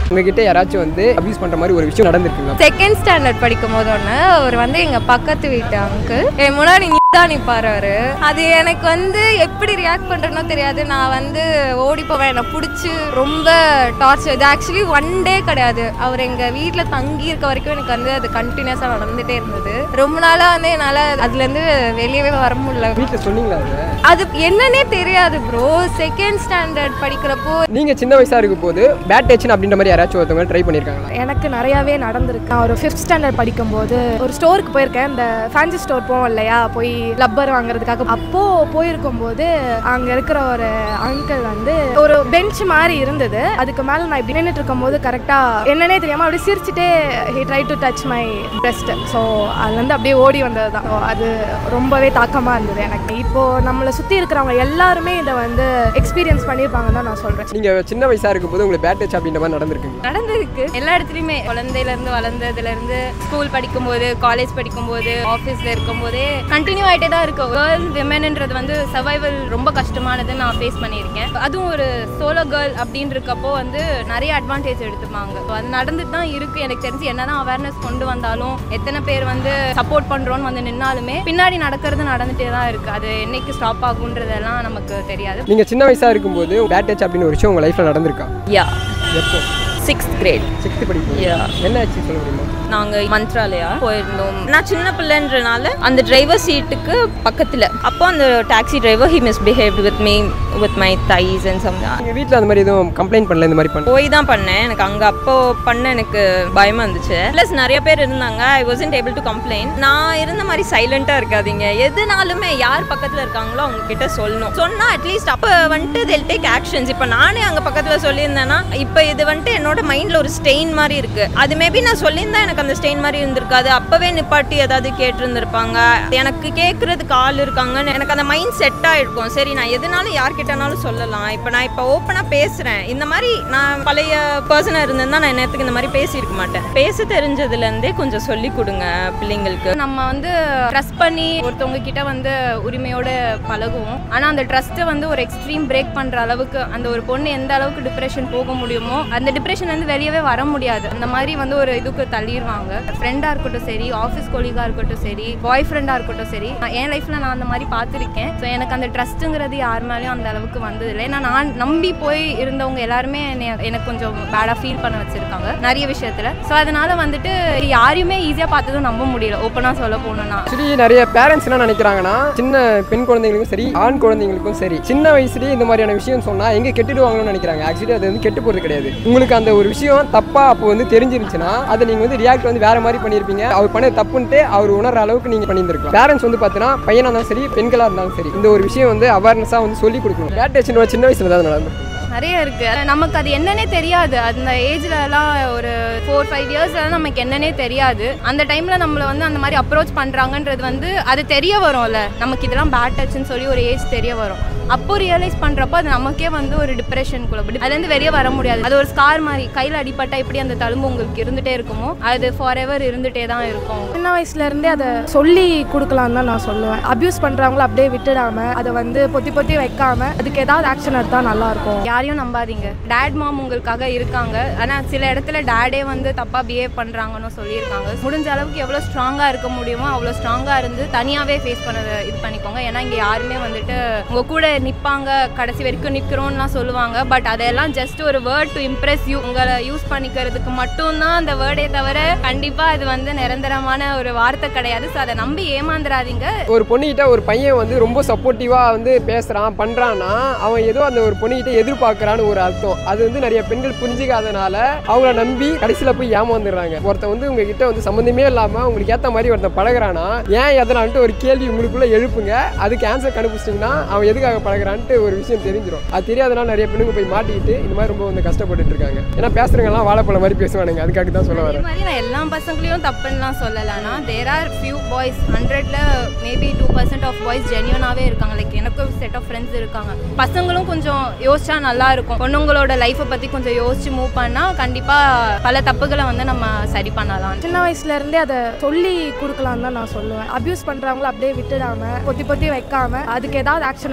உங்ககிட்ட யாராச்சும் வந்து அபியூஸ் பண்ற மாதிரி ஒரு விஷயம் நடந்திருக்குங்களா செகண்ட் ஸ்டாண்டர்ட் படிக்கும் போது ஒன்று அவர் வந்து எங்கள் பக்கத்து வீட்டு அங்கிள் என் முன்னாடி நீ தான் நிற்பார் அவர் அது எனக்கு வந்து எப்படி ரியாக்ட் பண்ணுறேனோ தெரியாது நான் வந்து ஓடி போவேன் என்னை பிடிச்சி ரொம்ப டார்ச்சர் இது ஆக்சுவலி ஒன் டே கிடையாது அவர் எங்கள் வீட்டில் தங்கி இருக்க வரைக்கும் எனக்கு வந்து அது கண்டினியூஸாக நடந்துகிட்டே இருந்தது ரொம்ப நாளாக வந்து என்னால் அதுலேருந்து வெளியவே வர முடியல வீட்டில் சொன்னீங்களா அதை அது என்னன்னே தெரியாது ப்ரோ செகண்ட் ஸ்டாண்டர்ட் படிக்கிறப்போ நீங்க சின்ன வயசா இருக்கும் போது பேட் டச்சுன்னு அப்படின்ற மாதிரி யாராச்சும் ஒருத்தவங்க ட்ரை பண்ணியிருக்காங்களா எனக்கு நிறையாவே நடந்திருக்கு நான் ஒரு ஃபிஃப்த் ஸ்டாண்டர்ட் படிக்கும்போது ஒரு ஸ்டோருக்கு போயிருக்கேன் இந்த ஃபேன்சி ஸ்டோர் போவோம் இல்லையா போய் லப்பர் வாங்குறதுக்காக அப்போ போயிருக்கும்போது அங்க இருக்கிற ஒரு அங்கிள் வந்து ஒரு பெஞ்ச் மாதிரி இருந்தது அதுக்கு மேல நான் இப்படி நின்றுட்டு இருக்கும்போது கரெக்டா என்னன்னே தெரியாம அப்படியே சிரிச்சுட்டே he try to touch my breast so அது வந்து அப்படியே ஓடி வந்தது தான் அது ரொம்பவே தாக்கமா இருந்தது எனக்கு இப்போ நம்மளை சுத்தி இருக்கிறவங்க எல்லாருமே இதை வந்து எக்ஸ்பீரியன்ஸ் பண்ணியிருப்பாங்கன்னு தான் நான் சொல்றேன் நீங்க சின்ன வயசா இருக்கும் போது உங்களுக்கு பேட் டச் அப்படின்ற மாதிரி நடந்திருக்குங்க நடந்திருக்கு எல்லா இடத்துலையுமே குழந்தையிலேருந்து வளர்ந்ததுலேருந்து ஸ்கூல் படிக்கும்போது காலேஜ் படிக்கும்போது ஆஃபீஸில் இருக்கும்போதே கண்டினியூ ஆகிட்டே தான் இருக்கு கேர்ள் விமன்ன்றது வந்து சர்வைவல் ரொம்ப கஷ்டமானது நான் ஃபேஸ் பண்ணியிருக்கேன் அதுவும் ஒரு சோலோ கேர்ள் அப்படின்னு இருக்கப்போ வந்து நிறைய அட்வான்டேஜ் எடுத்துப்பாங்க So அது நடந்துட்டு தான் இருக்கு எனக்கு தெரிஞ்சு என்னதான் அவேர்னஸ் கொண்டு வந்தாலும் எத்தனை பேர் வந்து சப்போர்ட் பண்ணுறோன்னு வந்து நின்னாலுமே பின்னாடி நடக்கிறது நடந்துட்டே தான் இருக்கு அது என்னைக்கு ஸ்டாப் ஆகுன்றதெல்லாம் நமக்கு தெரியாது நீங்க சின்ன வயசா இருக்கும்போது பேட் டச் அப்படின்னு ஒரு விஷயம் உங்க லைஃப்ல நடந்திருக்கா யா எப்போ சிக்ஸ்த் கிரேட் சிக்ஸ்த் படிக்கும் Yeah. என்ன ஆச்சு சொல்ல முடியுமா நாங்கள் மந்த்ராலயா போயிருந்தோம் நான் சின்ன பிள்ளைன்றனால அந்த டிரைவர் சீட்டுக்கு பக்கத்தில் அப்போ அந்த taxi driver he misbehave with me with my thighs and some நீங்க வீட்ல அந்த மாதிரி எதுவும் கம்ப்ளைண்ட் பண்ணல இந்த மாதிரி பண்ண போய் தான் பண்ணேன் எனக்கு அங்கே அப்போ பண்ண எனக்கு பயமாக இருந்துச்சு ப்ளஸ் நிறைய பேர் இருந்தாங்க I wasn't able to complaint நான் இருந்த மாதிரி சைலண்ட்டாக இருக்காதீங்க எதுனாலுமே யார் பக்கத்தில் இருக்காங்களோ அவங்க கிட்ட சொல்லணும் சொன்னால் அட்லீஸ்ட் அப்போ வந்துட்டு they'll டேக் ஆக்ஷன்ஸ் இப்போ நானே அங்கே பக்கத்தில் சொல்லியிருந்தேன்னா இப்போ இது வந்துட்டு என்னோட மைண்டில் ஒரு ஸ்டெயின் மாதிரி இருக்கு அது மேபி நான் சொல்லியிருந்தா எனக்கு அந்த ஸ்டெயின் மாதிரி இருந்திருக்காது அப்போவே நிப்பாட்டி ஏதாவது கேட்டிருந்திருப்பாங்க எனக்கு கேட்குறதுக்கு ஆள் இருக்காங்கன்னு எனக்கு அந்த மைண்ட் செட் ஆகிருக்கும் சரி நான் எதுனாலும் யார்கிட்டனாலும் சொல்லலாம் இப்போ நான் இப்போ ஓப்பனாக பேசுகிறேன் இந்த மாதிரி நான் பழைய பர்சனாக இருந்திருந்தா நான் நேரத்துக்கு இந்த மாதிரி பேசியிருக்க மாட்டேன் பேச தெரிஞ்சதுலேருந்தே கொஞ்சம் சொல்லி கொடுங்க பிள்ளைங்களுக்கு நம்ம வந்து ட்ரஸ்ட் பண்ணி ஒருத்தவங்க கிட்ட வந்து உரிமையோட பழகுவோம் ஆனா அந்த ட்ரஸ்ட்டை வந்து ஒரு எக்ஸ்ட்ரீம் பிரேக் பண்ற அளவுக்கு அந்த ஒரு பொண்ணு எந்த அளவுக்கு டிப்ரெஷன் போக முடியுமோ அந்த டிப்ரெஷன் வந்து வெளியவே வர முடியாது அந்த மாதிரி வந்து ஒரு இதுக்கு தள்ளிடுவாங்க ஃப்ரெண்டா இருக்கட்டும் சரி ஆஃபீஸ் கொலீகா இருக்கட்டும் சரி பாய் ஃப்ரெண்டா இருக்கட்டும் சரி நான் என் லைஃப்ல நான் அந்த மாதிரி பார்த்துருக்கேன் ஸோ எனக்கு அந்த ட்ரஸ்ட்டுங்கிறது யார் மேலேயும் அந்த அளவுக்கு வந்தது இல்லை ஏன்னா நான் நம்பி போய் இருந்தவங்க எல்லாருமே என்னை எனக்கு கொஞ்சம் பேடாக ஃபீல் பண்ண வச்சிருக்காங்க நிறைய விஷயத்துல ஸோ அதனால வந்துட்டு யாரையுமே ஈஸியாக பார்த்ததும் நம்ப முடியல ஓப்பனாக சொல்ல போகணும்னா ஆக்சுவலி நிறைய பேரண்ட்ஸ் என்ன நினைக்கிறாங்கன்னா சின்ன பெண் குழந்தைங்களுக்கும் சரி ஆண் குழந்தைங்களுக்கும் சரி சின்ன வயசுலயே இந்த மாதிரியான விஷயம் சொன்னா எங்க கெட்டுடுவாங்கன்னு நினைக்கிறாங்க ஆக்சுவலி அது வந்து கெட்டு போறது கிடையாது உங்களுக்கு அந்த ஒரு விஷயம் தப்பா அப்போ வந்து தெரிஞ்சிருந்துச்சுன்னா அதை நீங்க வந்து ரியாக்ட் வந்து வேற மாதிரி பண்ணியிருப்பீங்க அவர் பண்ண தப்புன்ட்டு அவர் உணர்ற அளவுக்கு நீங்க பண்ணியிருந்திருக்கலாம் பேரண்ட்ஸ் வந்து பார்த்தீங்கன்னா பையனா இருந்தாலும் சரி பெண்களா இருந்தாலும் சரி இந்த ஒரு விஷயம் வந்து அவேர்னஸா வந்து சொல்லி கொடுக்கணும் பேட் டச் சின்ன வயசுல தான் நடந்திருக்கு நிறைய இருக்கு நமக்கு அது என்னன்னே தெரியாது அந்த ஏஜ்லலாம் ஒரு ஃபோர் ஃபைவ் இயர்ஸ்லாம் நமக்கு என்னன்னே தெரியாது அந்த டைம்ல நம்மள வந்து அந்த மாதிரி அப்ரோச் பண்றாங்கன்றது வந்து அது தெரிய வரும்ல நமக்கு இதெல்லாம் பேட் டச்னு சொல்லி ஒரு ஏஜ் தெரிய வரும் அப்போ ரியலைஸ் பண்றப்போ அது நமக்கே வந்து ஒரு டிப்ரெஷனுக்குள்ள அதுலேருந்து வெளியே வர முடியாது அது ஒரு ஸ்கார் மாதிரி கையில் அடிபட்டா எப்படி அந்த தழும்பு உங்களுக்கு இருந்துட்டே இருக்குமோ அது ஃபார் எவர் இருந்துட்டே தான் இருக்கும் சின்ன வயசுல இருந்தே அதை சொல்லி கொடுக்கலாம் தான் நான் சொல்லுவேன் அபியூஸ் பண்றவங்கள அப்படியே விட்டுடாம அதை வந்து பொத்தி பொத்தி வைக்காம அதுக்கு ஏதாவது ஆக்ஷன் எடுத்தா நல்லா இருக்கும் யாரையும் நம்பாதீங்க டேட் மாம் உங்களுக்காக இருக்காங்க ஆனால் சில இடத்துல டேடே வந்து தப்பாக பிஹேவ் பண்ணுறாங்கன்னு சொல்லியிருக்காங்க முடிஞ்ச அளவுக்கு எவ்வளோ ஸ்ட்ராங்காக இருக்க முடியுமோ அவ்வளோ ஸ்ட்ராங்காக இருந்து தனியாகவே ஃபேஸ் பண்ணதை இது பண்ணிக்கோங்க ஏன்னா இங்கே யாருமே வந்துட்டு உங்கள் கூட நிற்பாங்க கடைசி வரைக்கும் நிற்கிறோம்லாம் சொல்லுவாங்க பட் அதெல்லாம் ஜஸ்ட் ஒரு வேர்ட் டு இம்ப்ரெஸ் யூ உங்களை யூஸ் பண்ணிக்கிறதுக்கு மட்டும்தான் அந்த வேர்டே தவிர கண்டிப்பாக அது வந்து நிரந்தரமான ஒரு வார்த்தை கிடையாது ஸோ அதை நம்பி ஏமாந்துடாதீங்க ஒரு பொண்ணுகிட்ட ஒரு பையன் வந்து ரொம்ப சப்போர்ட்டிவாக வந்து பேசுகிறான் பண்ணுறான்னா அவன் ஏதோ அந்த ஒரு பொண்ணுகிட்ட எதிர்பார்க்குறான்னு ஒரு அர்த்தம் அது வந்து நிறைய பெண்கள் புரிஞ்சிக்காதனால அவங்கள நம்பி கடைசியில் போய் ஏமாந்துடுறாங்க ஒருத்தன் வந்து உங்ககிட்ட வந்து சம்மந்தமே இல்லாமல் உங்களுக்கு ஏற்ற மாதிரி ஒருத்தன் பழகுறானா ஏன் எதனான்ட்டு ஒரு கேள்வி உங்களுக்குள்ளே எழுப்புங்க அதுக்கு ஆன்சர் கண்டுபிடிச்சிட்டிங்கன்னா அவன் எதுக்காக பழகுறான்ட்டு ஒரு விஷயம் தெரிஞ்சிடும் அது தெரியாதனால நிறைய பெண்ணுங்க போய் மாட்டிக்கிட்டு இந்த மாதிரி ரொம்ப வந்து கஷ்டப்பட்டுட்டு இருக்காங்க ஏன்னா பேசுறவங்கலாம் வாழைப்பழம் மாதிரி பேசுவானுங்க அதுக்காக தான் சொல்ல அதே வரேன் மாதிரி நான் எல்லா பசங்களையும் தப்புன்னுலாம் சொல்லலைன்னா தேர் ஆர் ஃபியூ பாய்ஸ் ஹண்ட்ரட்ல maybe two percent of boys ஜென்யூனாகவே இருக்காங்க லைக் எனக்கும் செட் ஆஃப் ஃப்ரெண்ட்ஸ் இருக்காங்க பசங்களும் கொஞ்சம் யோசிச்சா நல்லா இருக்கும் பொண்ணுங்களோட லைஃப்பை பற்றி கொஞ்சம் யோசிச்சு மூவ் பண்ணால் கண்டிப்பாக பல தப்புகளை வந்து நம்ம சரி பண்ணலாம் சின்ன வயசுல இருந்தே அதை சொல்லி கொடுக்கலாம் தான் நான் சொல்லுவேன் அபியூஸ் பண்றவங்கள அப்படியே விட்டுடாம பொத்தி பொத்தி வைக்காம அதுக்கு ஏதாவது ஆக்ஷன் எடுத்தா நல்லா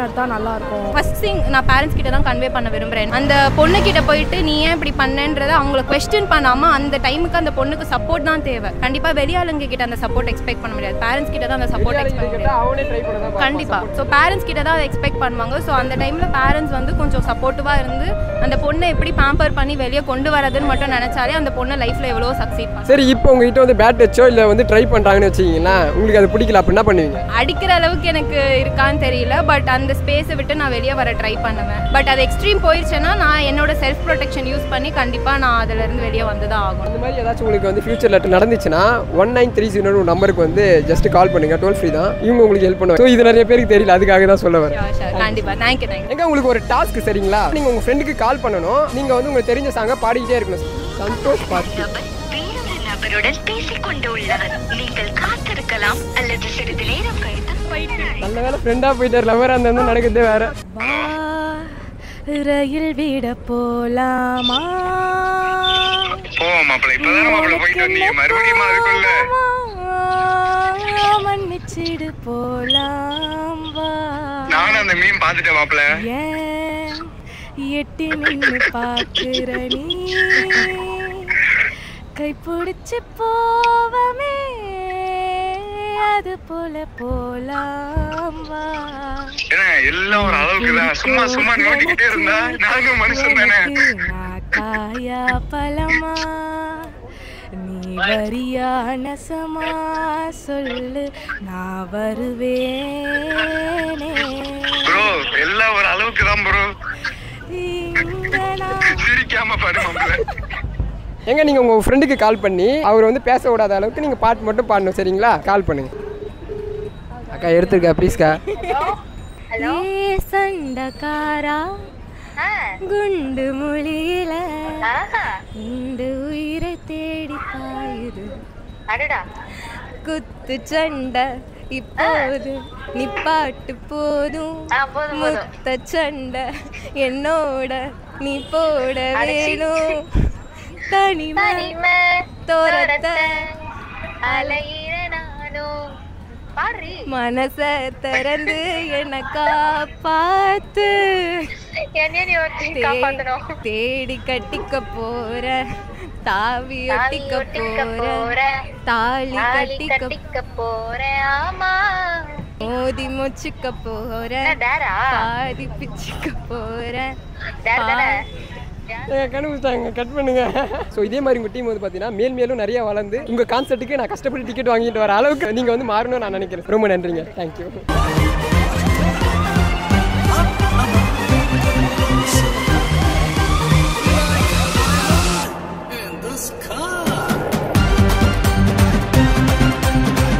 நல்லா இருக்கும் ஃபர்ஸ்ட் திங் நான் பேரண்ட்ஸ் கிட்ட தான் கன்வே பண்ண விரும்புறேன் அந்த பொண்ணு கிட்ட போயிட்டு நீ ஏன் இப்படி பண்ணன்றத அவங்கள கொஸ்டின் பண்ணாம அந்த டைமுக்கு அந்த பொண்ணுக்கு சப்போர்ட் தான் தேவை கண்டிப்பா வெளியாளுங்க கிட்ட அந்த சப்போர்ட் எக்ஸ்பெக்ட் பண்ண முடியாது பேரண்ட்ஸ் கிட்ட தான் அந்த சப்போர்ட் எக்ஸ்பெக்ட் கேட்டா அவனே ட்ரை பண்ண தான் கண்டிப்பா ஸோ பேரண்ட்ஸ் கிட்ட தான் அதை எக்ஸ்பெக்ட் பண்ணுவாங்க ஸோ அந்த டைம்ல பேரண்ட்ஸ் வந்து கொஞ்சம் சப்போர்ட்டிவாக இருந்து அந்த பொண்ணை எப்படி பேம்பர் பண்ணி வெளியே கொண்டு வரதுன்னு மட்டும் நினைச்சாலே அந்த பொண்ணு லைஃப்ல எவ்வளோ சக்சீட் பண்ணும் சரி இப்போ உங்ககிட்ட வந்து பேட் டச்சோ இல்லை வந்து ட்ரை பண்ணுறாங்கன்னு வச்சுக்கிங்களேன் உங்களுக்கு அது பிடிக்கல அப்போ என்ன பண்ணுவீங்க அடிக்கிற அளவுக்கு எனக்கு இருக்கான்னு தெரியல பட் அந்த ஸ்பேஸை விட்டு நான் வெளியே வர ட்ரை பண்ணுவேன் பட் அது எக்ஸ்ட்ரீம் போயிடுச்சுன்னா நான் என்னோட செல்ஃப் ப்ரொடெக்ஷன் யூஸ் பண்ணி கண்டிப்பா நான் அதுல இருந்து வெளியே வந்து தான் ஆகும் அந்த மாதிரி ஏதாச்சும் உங்களுக்கு வந்து ஃபியூச்சரில் நடந்துச்சுன்னா ஒன் நைன் த்ரீ ஜீரோ நம்பருக்கு வந்து ஜஸ்ட் கால் பண்ணுங்க டோல் ஃப்ரீ தான் இவங்க உங்களுக்கு ஹெல்ப் பண்ணுவாங்க ஸோ இது நிறைய பேருக்கு தெரியல அதுக்காக தான் சொல்ல வரேன் Sure, sure. கண்டிப்பா தேங்க்யூ தேங்க்யூ எங்க உங்களுக்கு ஒரு டாஸ்க் சரிங்களா நீங்க உங்க ஃப்ரெண்டுக்கு கால் பண்ணணும் நீங்க வந்து உங்களுக்கு தெரிஞ்ச சாங்க பாடிக்கிட்டே இருக்கணும் சந்தோஷ் பார்த்து நபர் வேறொரு நபருடன் பேசிக் கொண்டு உள்ளார் நீங்கள் காத்திருக்கலாம் அல்லது சிறிது நேரம் கழித்து போயிடலாம் நல்ல வேலை ஃப்ரெண்டா போயிட்டார் லவர் அந்த வந்து நடக்குதே வேற வா ரயில் விட போலாமா போவோம் மாப்பிள்ள இப்பதானே மாப்பிள்ள போயிட்டு வந்தீங்க மறுபடியும் அதுக்குள்ள மன்னிச்சிடு போலாம் வா நானும் அந்த மீன் பாத்துட்டேன் மாப்பிள்ள ஏன் எட்டி நின்னு பாக்குற நீ கை பிடிச்சு போவமே அது போல போலாம் வா ஏன்னா எல்லாம் ஒரு அளவுக்கு தான் சும்மா சும்மா நோட்டிக்கிட்டே இருந்தா நானும் மனுஷன் தானே உனக்கு நான் காயா பழமா நீ வரியா நசமா சொல்லு நான் வருவேனே ப்ரோ எல்லாம் ஒரு அளவுக்கு தான் ப்ரோ இங்க நான் சிரிக்காம பாடு மாப்பிள்ள எங்க நீங்க உங்க ஃப்ரெண்டுக்கு கால் பண்ணி அவர் வந்து பேச விடாத அளவுக்கு நீங்க பாட்டு மட்டும் பாடணும் சரிங்களா கால் பண்ணுங்க அக்கா எடுத்துருக்கா ப்ளீஸ்க்கா ஏ சண்டக்காரா குண்டு மொழியில குண்டு உயிரை தேடி பாயுது அடடா குத்து சண்டை இப்போது நிப்பாட்டு போதும் ஆ, போதும், போதும். முத்த சண்டை என்னோட நீ போட வேணும் தனிமை தனிமை தோரத்தை அலையிற நானும் பாடுறி மனச திறந்து என்ன காப்பாத்து என்னைய நீ ஒருத்தி தே- காப்பாத்தணும் தேடி கட்டிக்க போற தாவி தாலி ஒட்டிக்க ஒட்டிக்க போற போற தாலி தாலி கட்டிக்க கட்டிக்க போறேன் ஆமா மோதி முச்சுக்க போற என்ன டேரா பாதி பிச்சுக்க போற டேர் தானே கண்டுபிடிச்சாங்க கட் பண்ணுங்க ஸோ இதே மாதிரி உங்கள் டீம் வந்து பார்த்தீங்கன்னா மேல் மேலும் நிறைய வளர்ந்து உங்கள் கான்சர்ட்டுக்கு நான் கஷ்டப்பட்டு டிக்கெட் வாங்கிட்டு வர அளவுக்கு நீங்கள் வந்து மாறணும்னு நான் நினைக்கிறேன் ரொம்ப நன்றிங்க தேங்க்யூ in the sky.